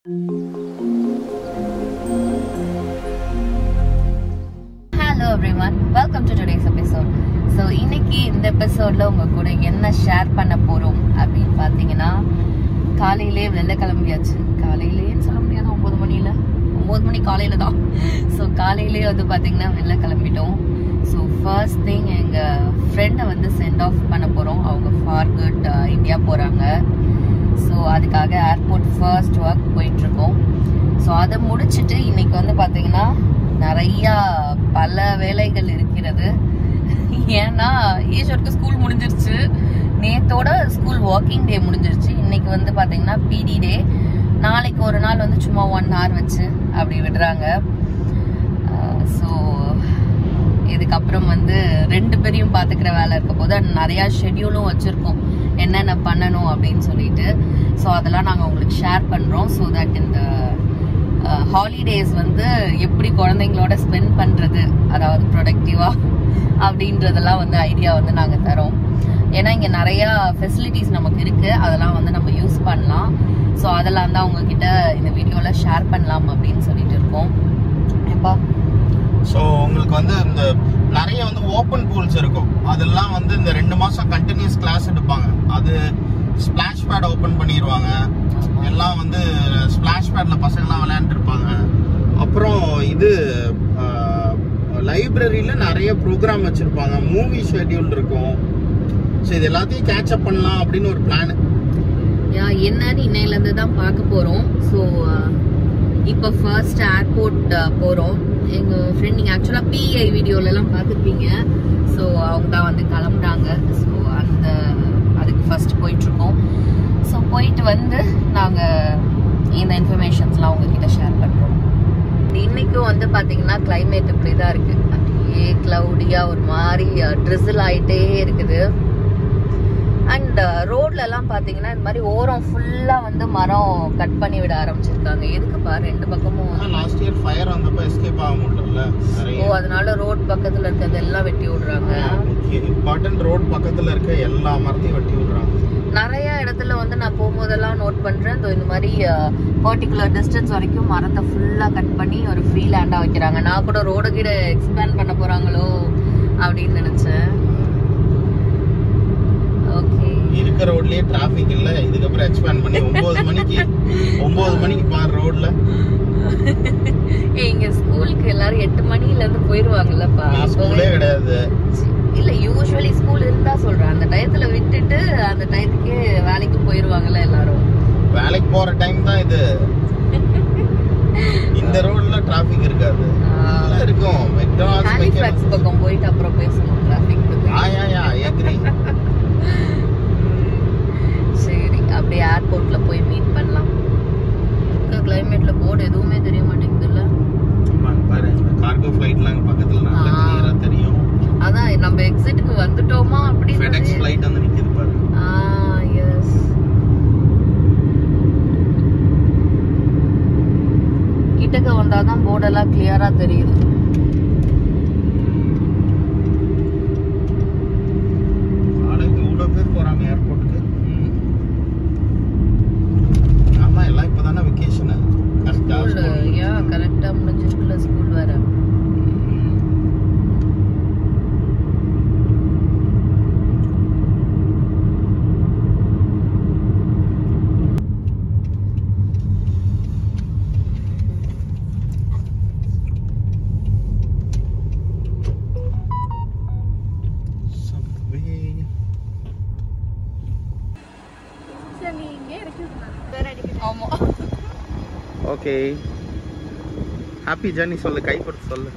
Hello everyone welcome to today's episode so இன்னைக்கு இந்த எபிசோட்ல உங்க கூட என்ன ஷேர் பண்ண போறோம் அப்படின்னு பார்த்தீங்கன்னா காலையிலே வெளில கிளம்பியாச்சு காலையிலேன்னு சொல்ல முடியாது ஒன்பது மணியில ஒன்பது மணி காலையில தான் ஸோ காலையிலே வந்து பார்த்தீங்கன்னா வெளில கிளம்பிட்டோம் ஸோ ஃபர்ஸ்ட் திங் எங்கள் ஃப்ரெண்டை வந்து சென்ட் ஆஃப் பண்ண போகிறோம் அவங்க ஃபார் குட் இந்தியா போகிறாங்க ஸோ அதுக்காக ஏர்போர்ட் ஃபர்ஸ்ட் ஒர்க் போயிட்டுருக்கோம் ஸோ அதை முடிச்சுட்டு இன்னைக்கு வந்து பார்த்தீங்கன்னா நிறையா பல வேலைகள் இருக்கிறது ஏன்னா ஈஸ்வருக்கு ஸ்கூல் முடிஞ்சிருச்சு நேத்தோட ஸ்கூல் ஒர்க்கிங் டே முடிஞ்சிருச்சு இன்னைக்கு வந்து பார்த்தீங்கன்னா பிடி டே நாளைக்கு ஒரு நாள் வந்து சும்மா ஒன் ஹவர் வச்சு அப்படி விடுறாங்க ஸோ இதுக்கப்புறம் வந்து ரெண்டு பேரையும் பார்த்துக்கிற வேலை இருக்க போது நிறையா ஷெட்யூலும் வச்சுருக்கோம் என்னென்ன பண்ணணும் அப்படின்னு சொல்லிட்டு ஸோ அதெல்லாம் நாங்கள் உங்களுக்கு ஷேர் பண்ணுறோம் ஸோ தட் இந்த ஹாலிடேஸ் வந்து எப்படி குழந்தைங்களோட ஸ்பெண்ட் பண்ணுறது அதாவது ப்ரொடக்டிவாக அப்படின்றதெல்லாம் வந்து ஐடியா வந்து நாங்கள் தரோம் ஏன்னா இங்கே நிறையா ஃபெசிலிட்டிஸ் நமக்கு இருக்குது அதெல்லாம் வந்து நம்ம யூஸ் பண்ணலாம் ஸோ அதெல்லாம் தான் உங்ககிட்ட இந்த வீடியோவில் ஷேர் பண்ணலாம் அப்படின்னு சொல்லிட்டு இருக்கோம் ஏப்பா ஸோ உங்களுக்கு வந்து இந்த நிறைய வந்து ஓப்பன் பூல்ஸ் இருக்கும் அதெல்லாம் வந்து இந்த ரெண்டு மாசம் கண்டினியூஸ் கிளாஸ் எடுப்பாங்க அது ஸ்பிளாஷ் பேட் ஓப்பன் பண்ணிடுவாங்க எல்லாம் வந்து ஸ்பிளாஷ் பேட்ல பசங்கலாம் விளையாண்டுருப்பாங்க அப்புறம் இது லைப்ரரியில நிறைய ப்ரோக்ராம் வச்சிருப்பாங்க மூவி ஷெட்யூல் இருக்கும் ஸோ இது எல்லாத்தையும் கேட்ச் அப் பண்ணலாம் அப்படின்னு ஒரு பிளான் யா என்னன்னு இன்னையிலேருந்து தான் பார்க்க போகிறோம் ஸோ இப்போ ஃபர்ஸ்ட் ஏர்போர்ட் போகிறோம் எங்கள் ஃப்ரெண்ட் நீங்கள் ஆக்சுவலாக பிஐ வீடியோலலாம் பார்த்துருப்பீங்க ஸோ அவங்க தான் வந்து கிளம்புறாங்க ஸோ அந்த அதுக்கு ஃபர்ஸ்ட் போயிட்டுருக்கோம் ஸோ போயிட்டு வந்து நாங்கள் இந்த இன்ஃபர்மேஷன்ஸ்லாம் உங்ககிட்ட ஷேர் பண்ணுறோம் இன்னைக்கும் வந்து பார்த்தீங்கன்னா கிளைமேட் இப்படி தான் இருக்குது அப்படியே க்ளவுடியாக ஒரு மாதிரி ட்ரிசில் ஆகிட்டே இருக்குது அண்ட் ரோட்ல எல்லாம் பாத்தீங்கன்னா இந்த மாதிரி ஓரம் ஃபுல்லா வந்து மரம் கட் பண்ணி விட ஆரம்பிச்சிருக்காங்க எதுக்குப்பா ரெண்டு பக்கமும் லாஸ்ட் இயர் ஃபயர் வந்தப்போ எஸ்கேப் ஆக முடியல ஓ நிறைய அதனால ரோட் பக்கத்துல இருக்கிறதெல்லாம் வெட்டி விடுறாங்க இம்பார்ட்டன்ட் ரோட் பக்கத்துல இருக்க எல்லா மரத்தையும் வெட்டி விடுறாங்க நிறைய இடத்துல வந்து நான் போகும்போதெல்லாம் நோட் பண்றேன் இதோ இந்த மாதிரி பர்டிகுலர் டிஸ்டன்ஸ் வரைக்கும் மரத்தை ஃபுல்லா கட் பண்ணி ஒரு ஃப்ரீ லேண்டா வைக்கிறாங்க நான் கூட ரோடு கிட்ட எக்ஸ்பேண்ட் பண்ண போறாங்களோ அப்படின்னு நினைச்சேன் ஓகே இருக்க ரோட்லயே டிராபிக் இல்ல இதுக்கப்புறம் எக்ஸ்பேண்ட் பண்ணி ஒன்பது மணிக்கு ஒன்பது மணிக்கு பாரு ரோட்ல இங்க ஸ்கூலுக்கு எல்லாரும் எட்டு மணில இருந்து போயிருவாங்கல்லப்பா ஸ்கூலே கிடையாது இல்ல யூஸ்வலி ஸ்கூல் இருந்தா சொல்றேன் அந்த டயத்துல விட்டுட்டு அந்த டயத்துக்கே வேலைக்கு போயிருவாங்கல்ல எல்லாரும் வேலைக்கு போற டைம் தான் இது இந்த ரோட்ல டிராபிக் இருக்காது நல்லா இருக்கும் மெக்டானல்ட்ஸ் ஹாலிஃபேக்ஸ் பக்கம் போயிட்டு அப்புறம் பேசணும் டிராபிக் பத்தி யா யா யா ஏக்ரி சரி அப்படியே ஏர்போர்ட்ல போய் மீட் பண்ணலாம் கிளைமேட்ல போர்டு எதுவுமே தெரிய மாட்டேங்குதுல்ல பாரு இந்த கார்கோ ஃபிளைட்லாம் அங்க பக்கத்துல நல்லா ஆ. கிளியரா தெரியும் அதான் நம்ம எக்ஸிட்டுக்கு வந்துட்டோமா ஃபெடெக்ஸ் அப்படின்னு ஃபிளைட் வந்து நிக்குது பாரு ஆ எஸ் கிட்டக்க வந்தாதான் போர்டெல்லாம் கிளியரா தெரியுது நாளைக்கு இவ்வளவு பேர் போறாங்க ஏர்போர்ட்டுக்கு ஆமா எல்லாம் இப்பதானே வெக்கேஷன் கரெக்டா ஸ்கூல் ஏன் கரெக்டா முடிஞ்சிருக்குல்ல ஸ்கூல் வேற ஆமா ஓகே ஹாப்பி ஜர்னி சொல்லு கைப்படுத்து சொல்லு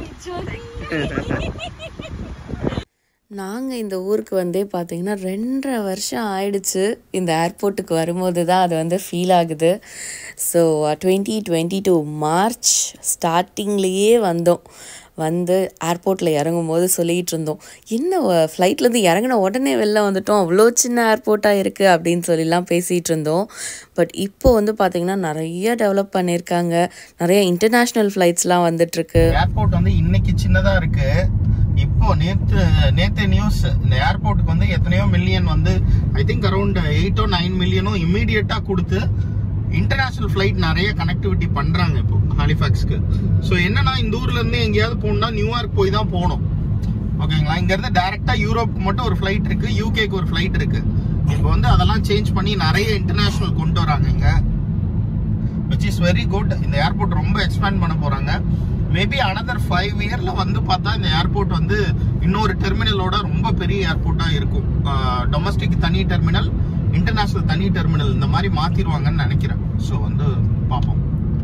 நாங்கள் இந்த ஊருக்கு வந்தே பார்த்தீங்கன்னா ரெண்டரை வருஷம் ஆயிடுச்சு இந்த ஏர்போர்ட்டுக்கு வரும்போது தான் அது வந்து ஃபீல் ஆகுது so twenty twenty two March ஸ்டார்டிங்லேயே வந்தோம் வந்து ஏர்போர்ட்டில் இறங்கும் போது சொல்லிகிட்டு இருந்தோம் என்ன ஃப்ளைட்லேருந்து இறங்கின உடனே வெளில வந்துட்டோம் அவ்வளோ சின்ன ஏர்போர்ட்டாக இருக்குது அப்படின்னு சொல்லிலாம் பேசிகிட்டு இருந்தோம் பட் இப்போ வந்து பார்த்திங்கன்னா நிறைய டெவலப் பண்ணியிருக்காங்க நிறைய இன்டர்நேஷ்னல் ஃப்ளைட்ஸ்லாம் வந்துட்டுருக்கு ஏர்போர்ட் வந்து இன்னைக்கு சின்னதா இருக்கு இப்போ நேத்து நேத்து நியூஸ் இந்த ஏர்போர்ட்டுக்கு வந்து எத்தனையோ மில்லியன் வந்து ஐ திங்க் அரௌண்ட் எயிட்டோ நைன் மில்லியனோ இம்மீடியட்டா கொடுத்து இன்டர்நேஷனல் ஃப்ளைட் நிறைய கனெக்டிவிட்டி பண்றாங்க இப்போ ஹாலிஃபேக்ஸ்க்கு ஸோ என்னன்னா இந்த ஊர்ல இருந்து எங்கேயாவது போகணும்னா நியூயார்க் போய் தான் போகணும் ஓகேங்களா இங்க இருந்து டைரக்டா யூரோப்க்கு மட்டும் ஒரு ஃப்ளைட் இருக்கு யூகேக்கு ஒரு ஃப்ளைட் இருக்கு இப்போ வந்து அதெல்லாம் சேஞ்ச் பண்ணி நிறைய இன்டர்நேஷனல் கொண்டு வராங்க இங்க விச் இஸ் வெரி குட் இந்த ஏர்போர்ட் ரொம்ப எக்ஸ்பேண்ட் பண்ண போறாங்க மேபி அனதர் ஃபைவ் இயர்ல வந்து பார்த்தா இந்த ஏர்போர்ட் வந்து இன்னொரு டெர்மினலோட ரொம்ப பெரிய ஏர்போர்ட்டா இருக்கும் டொமஸ்டிக் தனி டெர்மினல் இன்டர்நேஷனல் தனி டெர்மினல் இந்த மாதிரி மாத்திருவாங்கன்னு நினைக்கிறேன் ஸோ வந்து பார்ப்போம்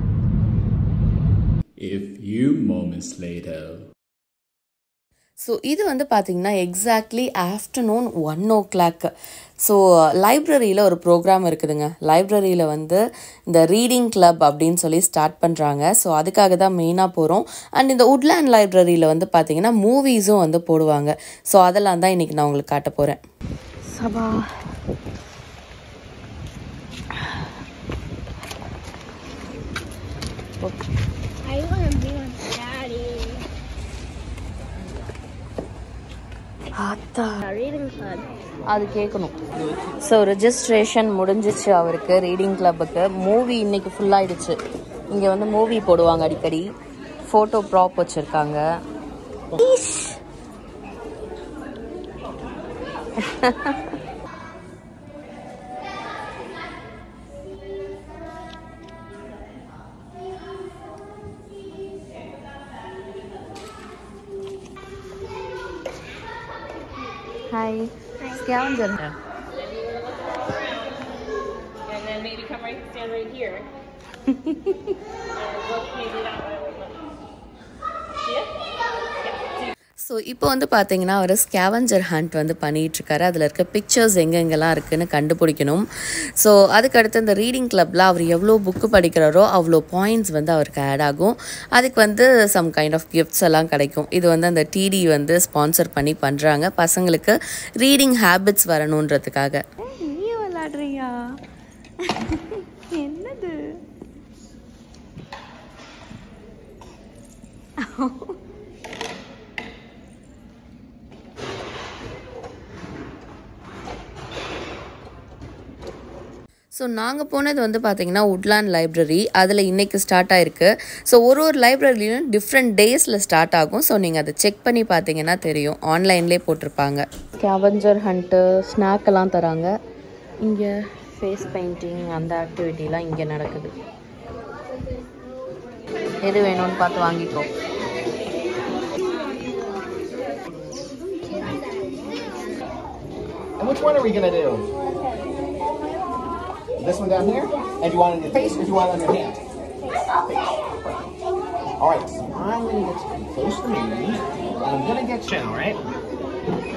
A few moments later. So இது வந்து பார்த்தீங்கன்னா exactly afternoon one o'clock so லைப்ரரியில் ஒரு ப்ரோக்ராம் இருக்குதுங்க லைப்ரரியில் வந்து இந்த ரீடிங் கிளப் அப்படின்னு சொல்லி ஸ்டார்ட் பண்ணுறாங்க ஸோ அதுக்காக தான் மெயினாக போகிறோம் அண்ட் இந்த உட்லேண்ட் லைப்ரரியில் வந்து பார்த்தீங்கன்னா மூவிஸும் வந்து போடுவாங்க ஸோ அதெல்லாம் தான் இன்றைக்கி நான் உங்களுக்கு காட்ட போகிறேன் சபா I want to be with Daddy. ஆத்தா Reading club. அது கேட்கணும் ஸோ ரெஜிஸ்ட்ரேஷன் முடிஞ்சிச்சு அவருக்கு ரீடிங் கிளப்புக்கு மூவி இன்னைக்கு ஃபுல்லாகிடுச்சு இங்கே வந்து மூவி போடுவாங்க அடிக்கடி ஃபோட்டோ ப்ராப் வச்சுருக்காங்க hi scavenger And then maybe come right, stand right here. and look maybe that way. See it? So இப்போ வந்து பார்த்தீங்கன்னா அவர் ஸ்கேவஞ்சர் ஹண்ட் வந்து பண்ணிட்டு இருக்காரு அதில் இருக்க பிக்சர்ஸ் எங்கெங்கெல்லாம் இருக்குன்னு கண்டுபிடிக்கணும் ஸோ அதுக்கடுத்து இந்த ரீடிங் கிளப்பில் அவர் எவ்வளோ புக்கு படிக்கிறாரோ அவ்வளோ பாயிண்ட்ஸ் வந்து அவருக்கு ஆட் ஆகும் அதுக்கு வந்து சம் கைண்ட் ஆஃப் கிஃப்ட்ஸ் எல்லாம் கிடைக்கும் இது வந்து அந்த டிடி வந்து ஸ்பான்சர் பண்ணி பண்ணுறாங்க பசங்களுக்கு ரீடிங் ஹேபிட்ஸ் வரணுன்றதுக்காக நீ விளாடுறியா என்னது ஸோ நாங்கள் போனது வந்து பார்த்தீங்கன்னா உட்லாண்ட் லைப்ரரி அதில் இன்றைக்கி ஸ்டார்ட் ஆயிருக்கு ஸோ ஒரு ஒரு லைப்ரரியிலும் டிஃப்ரெண்ட் டேஸில் ஸ்டார்ட் ஆகும் ஸோ நீங்கள் அதை செக் பண்ணி பார்த்தீங்கன்னா தெரியும் ஆன்லைன்லேயே போட்டிருப்பாங்க கேவஞ்சர் ஹண்ட்டு ஸ்நாக் எல்லாம் தராங்க இங்கே ஃபேஸ் பெயிண்டிங் அந்த ஆக்டிவிட்டிலாம் இங்கே நடக்குது எது வேணும்னு பார்த்து வாங்கிக்கோ And which one are we gonna do? This one down here? And do you want it in your face or do you want it on your hand? Alright, so I'm gonna get you close to me, and I'm gonna get you, alright?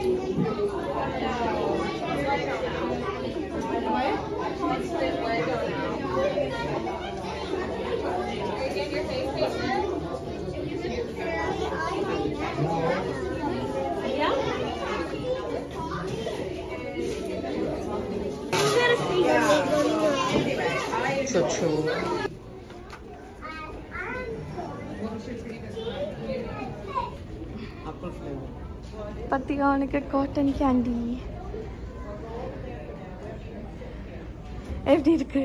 சொச்சு பத்தியா அவனுக்கு cotton candy எப்படி இருக்கு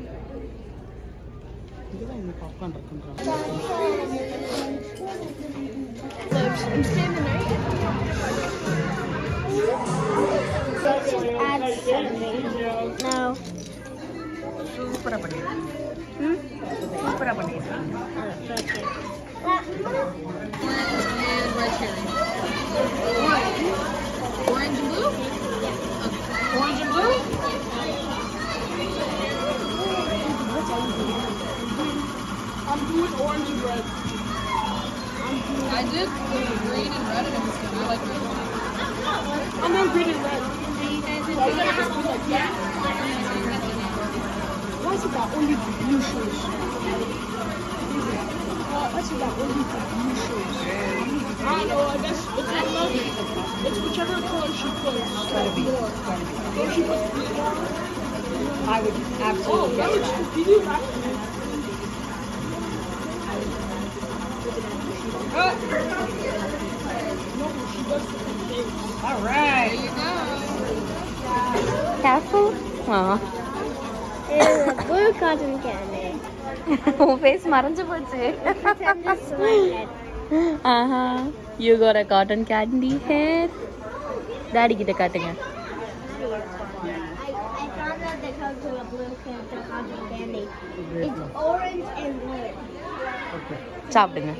Add something. No. சூப்பரா பண்ணிருக்கேன் சூப்பரா பண்ணிருக்கேன் Careful. Aw. It's a blue cotton candy. உன் face மறைஞ்சு போச்சு Pretend it's my head. ஆஹா you got a cotton candy hair daddy கிட்ட காட்டுங்க I, I found out that comes with a blue cotton cotton candy. It's orange and blue. சாப்பிடுங்க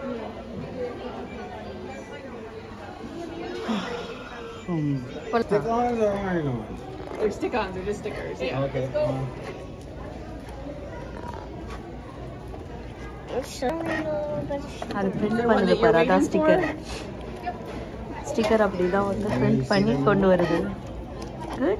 Stick ons or iron ons? They're stick-ons. They're just stickers. Yeah. Okay. uh, So, அது print பண்ணுது பாரு அதான் sticker sticker அப்படி தான் வந்து print பண்ணி கொண்டு வருது good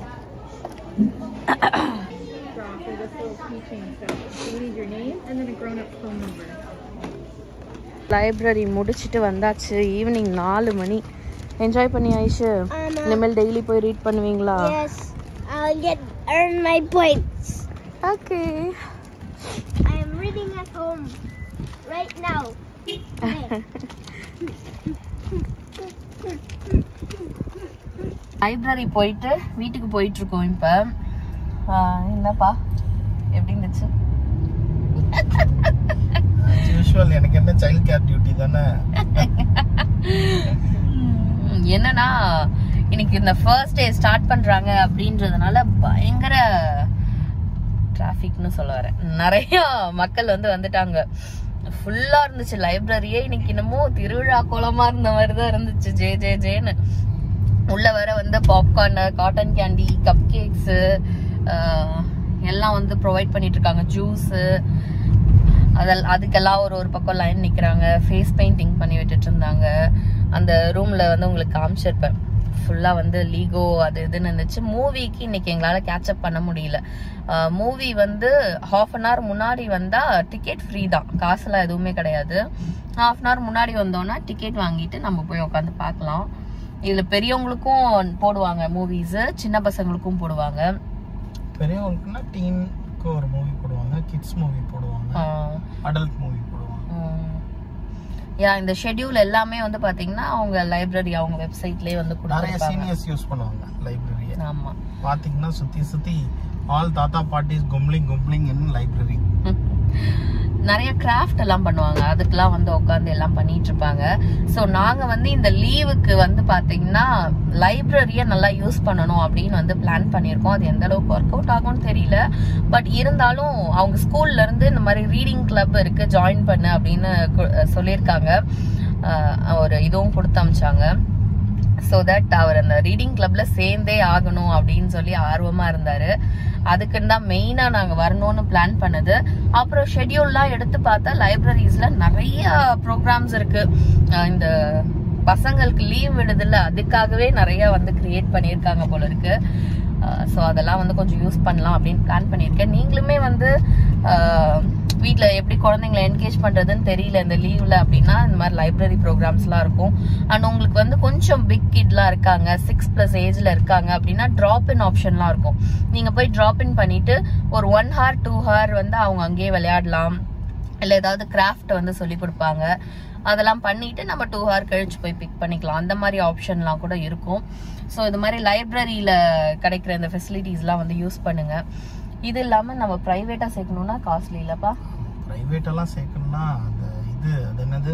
For this little keychain stuff. So you need your name and then a grown-up phone number. Library முடிச்சிட்டு வந்தாச்சு ஈவினிங் நாலு மணி என்ஜாய் பண்ணி ஆயிஷு ஆமா. இனிமேல் டெய்லி போய் ரீட் பண்ணுவீங்களா yes, I'll get earn my points. Okay I am reading at home right now. Hey. Library போயிட்டு வீட்டுக்கு போயிட்டு இருக்கோம் இப்போ என்னப்பா எப்படி இருந்துச்சு யூஸ்வல் எனக்கு என்ன சைல்ட் கேர் டியூட்டி தானே உம், என்னன்னா இன்னைக்கு இந்த ஃபர்ஸ்ட் டே ஸ்டார்ட் பண்றாங்க அப்படின்றதுனால பயங்கர டிராஃபிக்னு சொல்ல வரேன் நிறைய மக்கள் வந்து வந்துட்டாங்க ஃபுல்லா இருந்துச்சு லைப்ரரியே இன்னைக்கு என்னமோ திருவிழா கோலமா இருந்த மாதிரி தான் இருந்துச்சு ஜே ஜே ஜேன்னு உள்ள வர வந்து popcorn cotton candy cup cakes எல்லாம் வந்து ப்ரொவைட் பண்ணிட்டு இருக்காங்க ஜூஸு அதெல்லாம் அதுக்கெல்லாம் ஒரு ஒரு பக்கம் லைன் நிக்கிறாங்க ஃபேஸ் பெயிண்டிங் பண்ணி விட்டுட்டு இருந்தாங்க அந்த ரூம்ல வந்து உங்களுக்கு காமிச்சிருப்பேன் ஃபுல்லா வந்து லீகோ அது இதுன்னு இருந்துச்சு மூவிக்கு இன்னைக்கு எங்களால கேட்சப் பண்ண முடியல மூவி வந்து ஹாஃப் அன் ஹவர் முன்னாடி வந்தா டிக்கெட் ஃப்ரீ தான் காசுலாம் எதுவுமே கிடையாது ஹாஃப் அன் ஹவர் முன்னாடி வந்தோம்னா டிக்கெட் வாங்கிட்டு நம்ம போய் உட்காந்து பார்க்கலாம் இதுல பெரியவங்களுக்கும் போடுவாங்க மூவிஸ் சின்ன பசங்களுக்கும் போடுவாங்க பெரியவங்களுக்குன்னா டீனுக்கு ஒரு மூவி போடுவாங்க கிட்ஸ் மூவி போடுவாங்க ஆஹ் அடல்ட் மூவி போடுவாங்க யா இந்த ஷெட்யூல் எல்லாமே வந்து பாத்தீங்கன்னா அவங்க லைப்ரரி அவங்க வெப்சைட்லயே வந்து நிறைய கொடுத்துருப்பாங்க சீனியர்ஸ் யூஸ் பண்ணுவாங்க லைப்ரரியை ஆமா பாத்தீங்கன்னா சுத்தி சுத்தி ஆல் தாத்தா பாட்டிஸ் கும்லிங் கும்லிங் இன் லைப்ரரி நிறைய கிராஃப்ட் எல்லாம் பண்ணுவாங்க அதுக்கெல்லாம் வந்து உட்காந்து எல்லாம் பண்ணிட்டு இருப்பாங்க ஸோ நாங்க வந்து இந்த லீவுக்கு வந்து பாத்தீங்கன்னா லைப்ரரியை நல்லா யூஸ் பண்ணணும் அப்படின்னு வந்து பிளான் பண்ணியிருக்கோம் அது எந்த அளவுக்கு ஒர்க் அவுட் ஆகும்னு தெரியல பட் இருந்தாலும் அவங்க ஸ்கூல்ல இருந்து இந்த மாதிரி ரீடிங் கிளப் இருக்கு ஜாயின் பண்ணு அப்படின்னு கு- சொல்லியிருக்காங்க அஹ் ஒரு இதுவும் கொடுத்து அமிச்சாங்க ஸோ தட் அவர் அந்த ரீடிங் கிளப்ல சேர்ந்தே ஆகணும் அப்படின்னு சொல்லி ஆர்வமா இருந்தாரு அதுக்குன்னு தான் மெயினா நாங்க வரணும்னு பிளான் பண்ணது அப்புறம் ஷெட்யூல்லாம் எடுத்து பார்த்தா லைப்ரரிஸ்ல நிறைய ப்ரோக்ராம்ஸ் இருக்கு அஹ் இந்த பசங்களுக்கு லீவ் விடுதில்ல அதுக்காகவே நிறைய வந்து கிரியேட் பண்ணியிருக்காங்க போல இருக்கு ஸோ அதெல்லாம் வந்து கொஞ்சம் யூஸ் பண்ணலாம் அப்படின்னு பிளான் பண்ணியிருக்கேன் நீங்களுமே வந்து வீட்டில் எப்படி குழந்தைங்களை என்கேஜ் பண்ணுறதுன்னு தெரியல இந்த லீவில் அப்படின்னா இந்த மாதிரி லைப்ரரி ப்ரோக்ராம்ஸ்லாம் இருக்கும் அண்ட் உங்களுக்கு வந்து கொஞ்சம் பிக் கிட்லாம் இருக்காங்க சிக்ஸ் ப்ளஸ் ஏஜில் இருக்காங்க அப்படின்னா ட்ராப் இன் ஆப்ஷன்லாம் இருக்கும் நீங்கள் போய் ட்ராப் இன் பண்ணிட்டு ஒரு ஒன் ஹார் டூ ஹார் வந்து அவங்க அங்கேயே விளையாடலாம் இல்லை ஏதாவது கிராஃப்ட் வந்து சொல்லி கொடுப்பாங்க அதெல்லாம் பண்ணிட்டு நம்ம டூ ஹவர் கழிச்சு போய் பிக் பண்ணிக்கலாம் அந்த மாதிரி ஆப்ஷன்லாம் கூட இருக்கும் ஸோ இது மாதிரி லைப்ரரியில கிடைக்கிற இந்த ஃபெசிலிட்டிஸ்லாம் வந்து யூஸ் பண்ணுங்க இது இல்லாம நம்ம ப்ரைவேட்டா சேர்க்கணும்னா காஸ்ட்லி இல்லப்பா பிரைவேட் எல்லாம் சேர்க்கணும்னா அந்த இது அது என்னது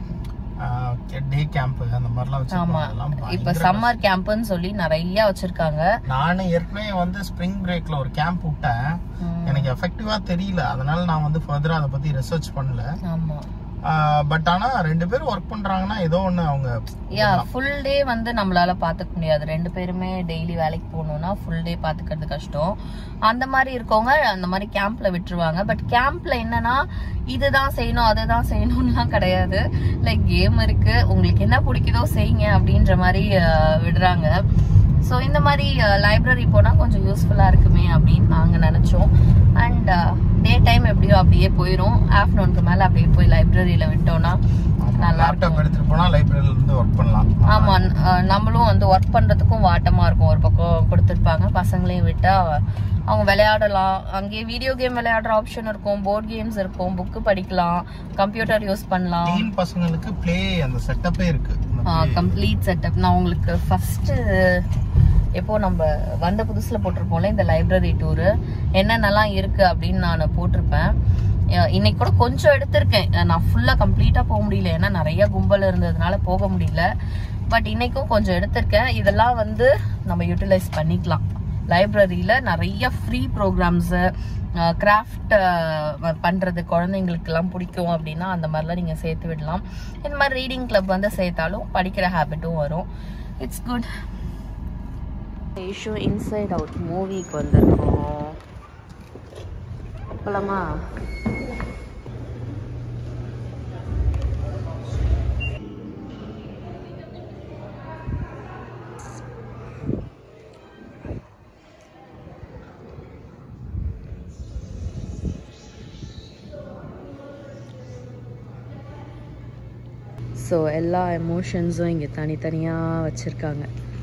டே கேம்ப் அந்த மாதிரிலாம் ஆமா வச்சிருப்பாங்க அதெல்லாம் இப்ப பயங்கர சம்மர் கேம்ப்னு சொல்லி நிறைய வச்சிருக்காங்க நானு ஏற்கனவே வந்து ஸ்ப்ரிங் பிரேக்ல ஒரு கேம்ப் விட்டேன் எனக்கு எஃபெக்டிவா தெரியல அதனால நான் வந்து ஃபர்தரா அதை பத்தி ரிசர்ச் பண்ணல ஆமா பட் ஆனா ரெண்டு பேரும் ஒர்க் பண்றாங்கன்னா ஏதோ ஒண்ணு அவங்க யா ஃபுல் டே வந்து நம்மளால பாத்துக்க முடியாது ரெண்டு பேருமே டெய்லி வேலைக்கு போகணும்னா ஃபுல் டே பாத்துக்கிறது கஷ்டம் அந்த மாதிரி இருக்கவங்க அந்த மாதிரி கேம்ப்ல விட்டுருவாங்க பட் கேம்ப்ல என்னன்னா இதுதான் செய்யணும் அதுதான் செய்யணும்லாம் கிடையாது லைக் கேம் இருக்கு உங்களுக்கு என்ன பிடிக்குதோ செய்யுங்க அப்படின்ற மாதிரி அஹ், விடுறாங்க ஸோ இந்த மாதிரி லைப்ரரி போனால் கொஞ்சம் யூஸ்ஃபுல்லாக இருக்குமே அப்படின்னு நாங்கள் நினச்சோம் அண்ட் டே டைம் எப்படியோ அப்படியே போயிடும் ஆஃப்டர்நூனுக்கு மேலே அப்படியே போய் லைப்ரரியில் விட்டோம்னா நல்லா லேப்டாப் இருக்கும் எடுத்துட்டு போனா லைப்ரரியில இருந்து ஒர்க் பண்ணலாம் ஆமா அஹ் நம்மளும் வந்து ஒர்க் பண்றதுக்கும் வாட்டமா இருக்கும் ஒரு பக்கம் கொடுத்துருப்பாங்க பசங்களையும் விட்டா அவங்க விளையாடலாம் அங்கேயே வீடியோ கேம் விளையாடுற ஆப்ஷன் இருக்கும் போர்ட் கேம்ஸ் இருக்கும் புக்கு படிக்கலாம் கம்ப்யூட்டர் யூஸ் பண்ணலாம் டீன் பசங்களுக்கு ப்ளே அந்த செட்டப்பே இருக்கு அந்த play. கம்ப்ளீட் செட்டப் நான் உங்களுக்கு ஃபர்ஸ்ட் எப்போ நம்ம வந்த புதுசில் போட்டிருப்போம்ல இந்த லைப்ரரி டூரு என்னென்னலாம் இருக்கு அப்படின்னு நான் போட்டிருப்பேன் அஹ் இன்னைக்கு கூட கொஞ்சம் எடுத்திருக்கேன் நான் ஃபுல்லாக கம்ப்ளீட்டாக போக முடியல ஏன்னா நிறைய கும்பல் இருந்ததுனால போக முடியல பட் இன்னைக்கும் கொஞ்சம் எடுத்திருக்கேன் இதெல்லாம் வந்து நம்ம யூட்டிலைஸ் பண்ணிக்கலாம் லைப்ரரியில் நிறைய ஃப்ரீ ப்ரோக்ராம்ஸு கிராஃப்ட் பண்ணுறது குழந்தைங்களுக்கெல்லாம் பிடிக்கும் அப்படின்னா அந்த மாதிரிலாம் நீங்கள் சேர்த்து விடலாம் இந்த மாதிரி ரீடிங் கிளப் வந்து சேர்த்தாலும் படிக்கிற ஹேபிட்டும் வரும் it's good issue inside out மூவிக்கு வந்திருக்கோம் போலாமா ஸோ எல்லா எமோஷன்ஸும் இங்கே தனித்தனியாக வச்சுருக்காங்க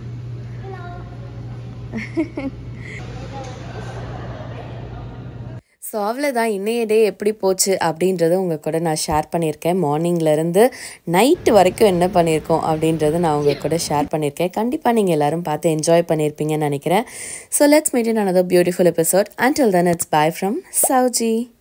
ஸோ அவ்வளோதான் இன்னைய டே எப்படி போச்சு அப்படின்றத உங்கள் கூட நான் ஷேர் பண்ணியிருக்கேன் மார்னிங்லேருந்து நைட்டு வரைக்கும் என்ன பண்ணியிருக்கோம் அப்படின்றத நான் உங்கள் கூட ஷேர் பண்ணியிருக்கேன் கண்டிப்பாக நீங்கள் எல்லாரும் பார்த்து என்ஜாய் பண்ணியிருப்பீங்கன்னு நினைக்கிறேன் so let's meet in another beautiful episode until then it's bye from சவுஜி